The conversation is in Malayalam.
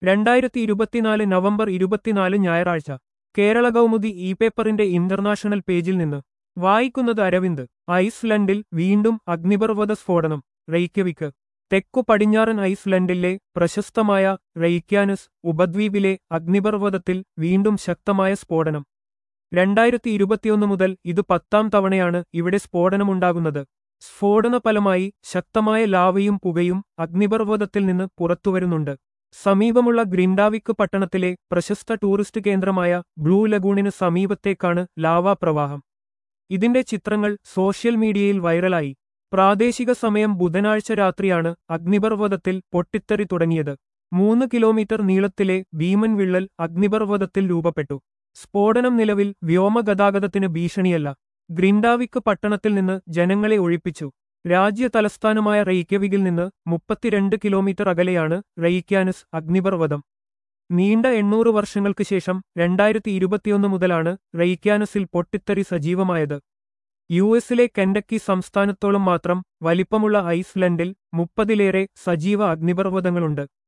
രണ്ടായിരത്തി ഇരുപത്തിനാല് നവംബർ ഇരുപത്തിനാല് ഞായറാഴ്ച കേരള കൗമുദി ഇ പേപ്പറിന്റെ ഇന്റർനാഷണൽ പേജിൽ നിന്ന് വായിക്കുന്നത് അരവിന്ദ് ഐസ്ലൻഡിൽ വീണ്ടും അഗ്നിപർവ്വത സ്ഫോടനം റെയ്ക്കവിക്ക് തെക്കു പടിഞ്ഞാറൻ ഐസ്ലൻഡിലെ പ്രശസ്തമായ റെയ്ക്യാനസ് ഉപദ്വീപിലെ അഗ്നിപർവ്വതത്തിൽ വീണ്ടും ശക്തമായ സ്ഫോടനം രണ്ടായിരത്തി ഇരുപത്തിയൊന്ന് മുതൽ ഇത് പത്താം തവണയാണ് ഇവിടെ സ്ഫോടനമുണ്ടാകുന്നത് സ്ഫോടന ഫലമായി ശക്തമായ ലാവയും പുകയും അഗ്നിപർവ്വതത്തിൽ നിന്ന് പുറത്തുവരുന്നുണ്ട് സമീപമുള്ള ഗ്രിൻഡാവിക്ക് പട്ടണത്തിലെ പ്രശസ്ത ടൂറിസ്റ്റ് കേന്ദ്രമായ ബ്ലൂ ലഗൂണിന് സമീപത്തേക്കാണ് ലാവാ പ്രവാഹം ഇതിന്റെ ചിത്രങ്ങൾ സോഷ്യൽ മീഡിയയിൽ വൈറലായി പ്രാദേശിക സമയം ബുധനാഴ്ച രാത്രിയാണ് അഗ്നിപർവ്വതത്തിൽ പൊട്ടിത്തെറി തുടങ്ങിയത് മൂന്ന് കിലോമീറ്റർ നീളത്തിലെ ഭീമൻ വിള്ളൽ അഗ്നിപർവ്വതത്തിൽ രൂപപ്പെട്ടു സ്ഫോടനം നിലവിൽ വ്യോമഗതാഗതത്തിന് ഭീഷണിയല്ല ഗ്രിൻഡാവിക്ക് പട്ടണത്തിൽ നിന്ന് ജനങ്ങളെ ഒഴിപ്പിച്ചു രാജ്യ തലസ്ഥാനമായ റെയ്ക്കവികിൽ നിന്ന് മുപ്പത്തിരണ്ട് കിലോമീറ്റർ അകലെയാണ് റെയ്ക്യാനസ് അഗ്നിപർവ്വതം നീണ്ട എണ്ണൂറ് വർഷങ്ങൾക്ക് ശേഷം രണ്ടായിരത്തി ഇരുപത്തിയൊന്ന് മുതലാണ് റെയ്ക്യാനസിൽ പൊട്ടിത്തെറി സജീവമായത് യു എസിലെ കെൻഡക്കി സംസ്ഥാനത്തോളം മാത്രം വലിപ്പമുള്ള ഐസ്ലൻഡിൽ മുപ്പതിലേറെ സജീവ അഗ്നിപർവ്വതങ്ങളുണ്ട്